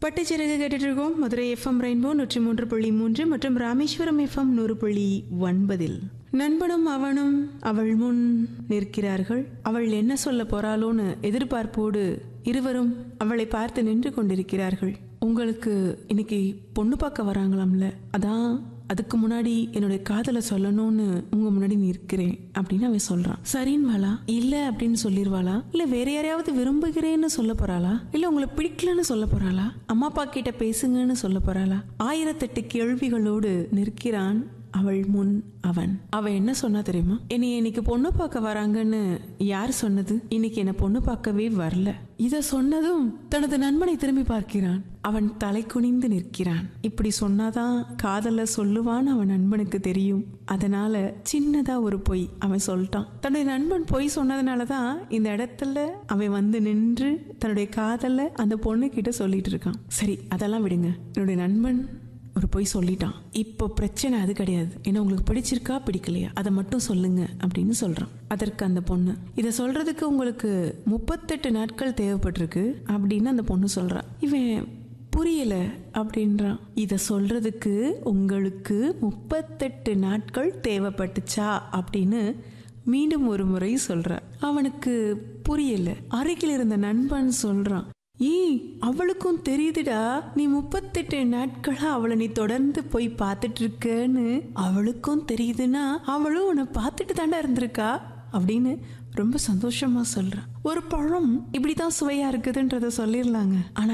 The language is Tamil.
பட்டுச்சிறகு கேட்டுட்டு இருக்கோம் மதுரை எஃப்எம் ரெயின்போ நூற்றி மூன்று புள்ளி மூன்று மற்றும் ராமேஸ்வரம் எஃப்எம் நூறு புள்ளி ஒன்பதில் நண்பனும் அவனும் அவள் முன் நிற்கிறார்கள் அவள் என்ன சொல்ல போறாளோன்னு எதிர்பார்ப்போடு இருவரும் அவளை பார்த்து நின்று கொண்டிருக்கிறார்கள் உங்களுக்கு இன்னைக்கு பொண்ணு பார்க்க வராங்களாம்ல அதான் அதுக்கு முன்னாடி என்னுடைய காதலை சொல்லணும்னு உங்க முன்னாடி நிற்கிறேன் அப்படின்னு அவன் சொல்றான் சரின்வாளா இல்ல அப்படின்னு சொல்லிடுவாளா இல்ல வேற யாரையாவது விரும்புகிறேன்னு சொல்ல போறாளா இல்ல உங்களை பிடிக்கலன்னு சொல்ல போறாளா அம்மா அப்பா கிட்ட பேசுங்கன்னு சொல்ல போறாளா ஆயிரத்தெட்டு கேள்விகளோடு நிற்கிறான் அவள் முன் அவன் அவ என்ன சொன்னா தெரியுமா என்னை இன்னைக்கு பொண்ணு பார்க்க வராங்கன்னு யார் சொன்னது இன்னைக்கு என்ன பொண்ணு பார்க்கவே வரல இத சொன்னதும் தனது நண்பனை திரும்பி பார்க்கிறான் அவன் தலை குனிந்து நிற்கிறான் இப்படி சொன்னாதான் காதல சொல்லுவான்னு அவன் நண்பனுக்கு தெரியும் அதனால சின்னதா ஒரு பொய் அவன் சொல்லிட்டான் தன்னுடைய நண்பன் பொய் சொன்னதுனால தான் இந்த இடத்துல அவன் வந்து நின்று தன்னுடைய காதல அந்த பொண்ணு கிட்ட சொல்லிட்டு இருக்கான் சரி அதெல்லாம் விடுங்க என்னுடைய நண்பன் ஒரு பொய் சொல்லிட்டான் இப்போ பிரச்சனை அது கிடையாது ஏன்னா உங்களுக்கு பிடிச்சிருக்கா பிடிக்கலையா அதை மட்டும் சொல்லுங்க அப்படின்னு சொல்றான் அதற்கு அந்த பொண்ணு இதை சொல்றதுக்கு உங்களுக்கு முப்பத்தெட்டு நாட்கள் தேவைப்பட்டிருக்கு அப்படின்னு அந்த பொண்ணு சொல்றான் இவன் புரியல அப்படின்றான் இதை சொல்றதுக்கு உங்களுக்கு முப்பத்தெட்டு நாட்கள் தேவைப்பட்டுச்சா அப்படின்னு மீண்டும் ஒரு முறை சொல்ற அவனுக்கு புரியல அருகில் இருந்த நண்பன் சொல்றான் ஏய் அவளுக்கும் தெரியுதுடா நீ முப்பத்தெட்டு நாட்களா அவளை நீ தொடர்ந்து போய் பார்த்துட்டு இருக்கன்னு அவளுக்கும் தெரியுதுன்னா அவளும் உன்னை பார்த்துட்டு தாண்டா இருந்திருக்கா அப்படின்னு ரொம்ப சந்தோஷமா சொல்றான் ஒரு பழம் இப்படிதான் சுவையா இருக்குதுன்றத சொல்லிடலாங்க ஆனா